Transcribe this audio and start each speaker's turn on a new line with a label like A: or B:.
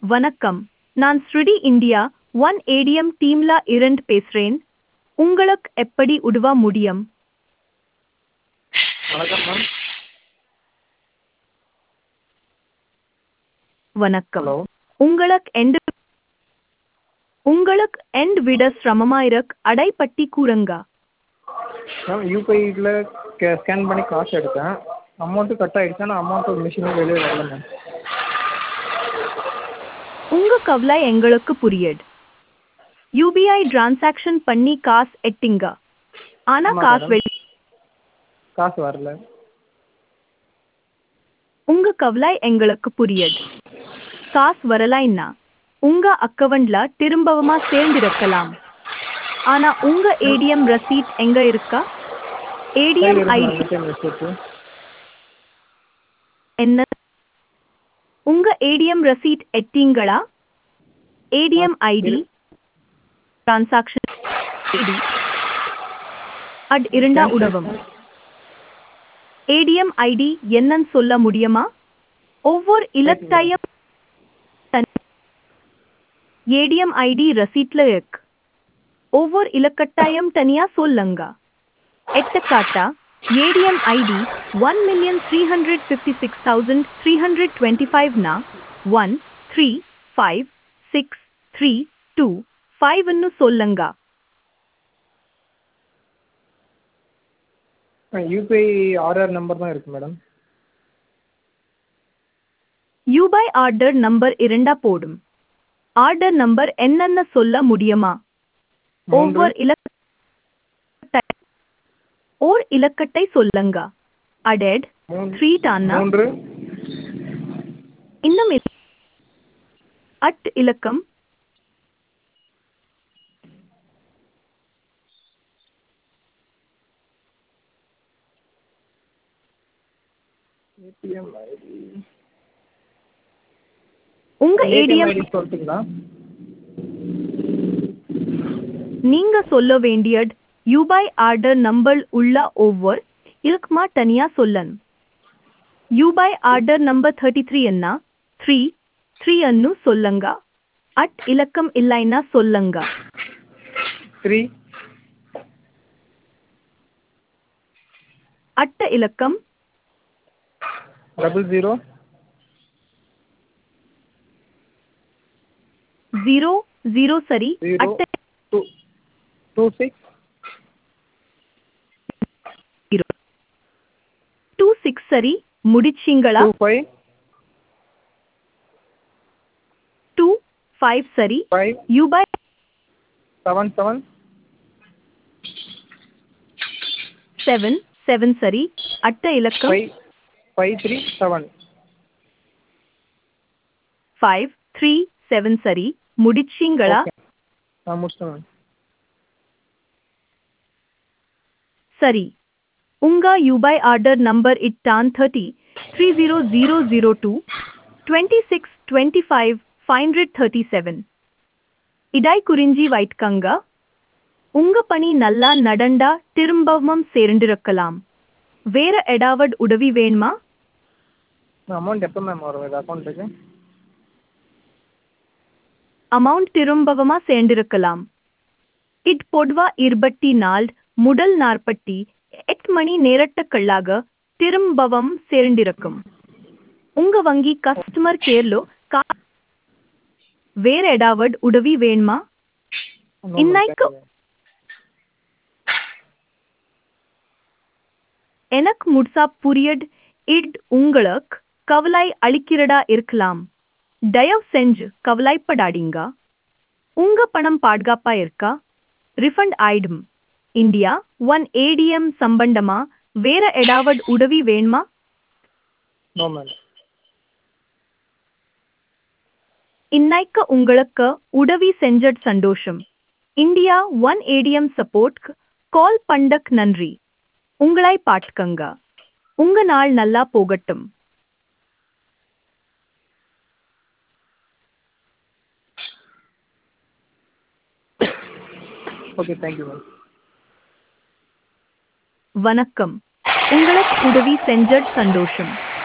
A: வணக்கம் நான் ஸ்ருடி இந்தியா ஒன் ஏடிஎம் டீம்ல இருந்து பேசுறேன் உங்களுக்கு எப்படி உதவ முடியும்
B: வணக்கம் மேம்
A: வணக்கம்
B: ஹலோ
A: உங்களுக்கு எந்த உங்களுக்கு எந்த விட சிரமமாயிரக் அடைப்பட்டி கூறுங்க
B: மேம் யூபிஐயில் ஸ்கேன் பண்ணி காசு எடுத்தேன் அமௌண்ட்டு கட் ஆகிடுச்சு ஆனால் அமௌண்ட்டு மிஷினுக்கு வெளியே வரல மேம்
A: உங்க கவலை எங்களுக்கு புரியுது யூபிஐ டிரான்சாக்ஷன் பண்ணி காசு எட்டிங்க ஆனா
B: ஆமா
A: காசு
B: madam.
A: வெளி
B: காசு வரல
A: உங்க கவலை எங்களுக்கு புரியுது காசு வரலைன்னா உங்க அக்கவுண்ட்ல திரும்பவுமா சேர்ந்திருக்கலாம் ஆனா உங்க ஏடிஎம் ரசீட் எங்க இருக்கா ஏடிஎம் ஐடி
B: ஏடிஎம் ரெசிப்ட்டு
A: என்ன உங்க ஏடிஎம் ரசீட் எட்டீங்களா ஏடிஎம் ஐடி டிரான்சாக்ஷன் ஐடி அட் இரண்டா உதவும் ஏடிஎம் ஐடி என்னன்னு சொல்ல முடியுமா ஒவ்வொரு இலக்கையும் ஏடிஎம் ஐடி ரசீட்ல இருக்கு ஒவ்வொரு இலக்கட்டாயம் தனியா சொல்லுங்க எட்டக்காட்டா ATM ID one million three hundred fifty six thousand three hundred twenty ஃபைவ்னா one three five six three two ஃபைவ்னு சொல்லுங்க
B: யூபிஐ ஆர்ஆர் நம்பர் தான் இருக்குது மேடம்
A: யூபை ஆர்டர் நம்பர் இரண்டா போடும் ஆர்டர் நம்பர் என்னன்னு சொல்ல முடியுமா
B: மூன்று
A: ஒவ்வொரு இலக்கட்டை ஓர் இலக்கட்டை சொல்லுங்க அடெட்
B: மூன்று
A: த்ரீ டான்னா
B: மூன்று
A: இன்னும் இல்- அட் இலக்கம்
B: ஏடிஎம் ஐடி
A: உங்க
B: ஏடிஎம்
A: ஏடிஎம்
B: ஐடி சொல்லிட்டீங்களா
A: நீங்க சொல்ல வேண்டியது யூபை ஆர்டர் நம்பர் உள்ள ஒவ்வொரு இலக்கமா தனியா சொல்லணும் UPI order number thirty three என்ன த்ரீ த்ரீ அன்னு சொல்லுங்க அட் இலக்கம் இல்லைன்னா சொல்லுங்க
B: த்ரீ
A: அட்ட இலக்கம்
B: டபுள் ஜீரோ
A: ஜீரோ ஜீரோ சரி
B: ஜீரோ
A: அட்ட
B: two two six
A: zero two six சரி முடிச்சிங்களா
B: டூ ஃபைவ்
A: டூ ஃபைவ் சரி
B: five
A: UPI
B: seven seven
A: seven seven சரி அட்ட இலக்கம்
B: five five three seven
A: five three seven சரி முடிச்சிங்களா
B: ஓகே நான் முடிச்சிட்டேன் மேம்
A: சரி உங்க யூபை ஆர்டர் நம்பர் இட்டான் thirty three zero zero zero two twenty six twenty five five hundred thirty seven இடாய் குறிஞ்சி வைட்கங்க உங்க பணி நல்லா நடண்டா திரும்பவும் சேர்ந்திருக்கலாம் வேற எடாவட் உதவி வேணுமா
B: அமௌண்ட் எப்போ மேம் வரும் இது அக்கௌண்ட்டுக்கு
A: அமௌண்ட் திரும்பவுமா சேர்ந்திருக்கலாம் இட் பொதுவா இருபத்தி நாள் முதல் நாற்பத்தி எட்டு மணி நேரத்துக்குள்ளாக திரும்பவும் சேர்ந்திருக்கும் உங்க வங்கி கஸ்டமர் கேர்லோ கா வேற ஏதாவது உதவி வேணுமா
B: No, ma'am,
A: இன்னைக்கு
B: thank you.
A: எனக்கு முட்சா புரியட் இட் உங்களுக்கு கவலை அளிக்கிறதா இருக்கலாம் தயவு செஞ்சு கவலைப்படாதீங்க உங்க பணம் பாதுகாப்பா இருக்கா ரிஃபண்ட் ஆயிடும் இந்தியா ஒன் ஏடிஎம் சம்பந்தமா வேற ஏதாவது உதவி வேணுமா
B: No, ma'am.
A: இன்னைக்கு உங்களுக்கு உதவி செஞ்சட் சந்தோஷம் India one ATM support call பண்டக் நன்றி உங்களை பாட்டுக்கங்க உங்க நாள் நல்லா போகட்டும்
B: Okay, thank you, ma'am.
A: வணக்கம் உங்களுக்கு உதவி செஞ்சட் சந்தோஷம்